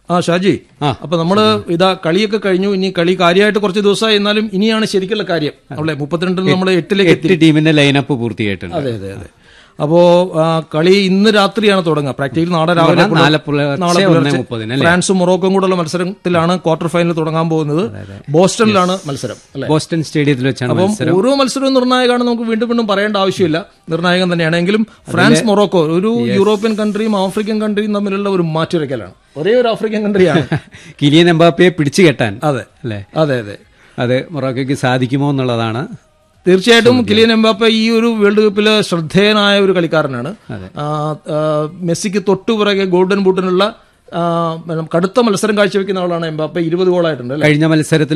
ആ ഷാജി ആ. അപ്പൊ നമ്മള് ഇതാ കളിയൊക്കെ കഴിഞ്ഞു ഇനി കളി കാര്യമായിട്ട് കുറച്ച് ദിവസമായി എന്നാലും ഇനിയാണ് ശരിക്കുള്ള കാര്യം നമ്മളെ മുപ്പത്തിരണ്ടിന് നമ്മൾ എട്ടിലേക്ക് എത്തി എട്ട് ടീമിന്റെ ലൈനപ്പ് പൂർത്തിയായിട്ടുണ്ട് അതെ അതെ അതെ അപ്പോ ആ, കളി ഇന്ന് രാത്രിയാണ് തുടങ്ങുക പ്രാക്ടിക്കലി നാളെ രാവിലെ പറഞ്ഞാൽ നാളെ പുലർച്ചെ നാളെ ഒന്നേ പുലർച്ചെ മുപ്പതിന് അല്ലേ? ഫ്രാൻസും മൊറോക്കോയും കൂടെയുള്ള മത്സരത്തിലാണ് ക്വാർട്ടർ ഫൈനൽ തുടങ്ങാൻ പോകുന്നത് ബോസ്റ്റണിലാണ് മത്സരം അല്ലെ ബോസ്റ്റൺ സ്റ്റേഡിയത്തിൽ വെച്ചാണ് അപ്പം മത്സരം ഓരോ മത്സരവും നിർണായകമാണ് നമുക്ക് വീണ്ടും വീണ്ടും പറയേണ്ട ആവശ്യമില്ല നിർണായകം തന്നെയാണ് എങ്കിലും ഫ്രാൻസ് മൊറോക്കോ ഒരു യൂറോപ്യൻ കൺട്രിയും ആഫ്രിക്കൻ കൺട്രിയും തമ്മിലുള്ള ഒരു മാറ്റുരയ്ക്കലാണ് ഒരേ ഒരു ആഫ്രിക്കൻ കൺട്രിയാണ് കിലിയൻ എംബാപ്പയെ പിടിച്ചു കെട്ടാൻ അതെ അല്ലേ അതെ അതെ അത് മൊറോക്കോയ്ക്ക് സാധിക്കുമോ എന്നുള്ളതാണ് തീർച്ചയായിട്ടും കിലിയൻ എംബാപ്പ ഈ ഒരു വേൾഡ് കപ്പില് ശ്രദ്ധേയനായ ഒരു കളിക്കാരനാണ് ആ, ആ, മെസ്സിക്ക് തൊട്ടുപിറകെ ഗോൾഡൻ ബൂട്ടിനുള്ള ആ, കടുത്ത മത്സരം കാഴ്ചവെക്കുന്ന ആളാണ് എംബാപ്പ ഇരുപത് ഗോളായിട്ടുണ്ട് അല്ലേ കഴിഞ്ഞ മത്സരത്തിൽ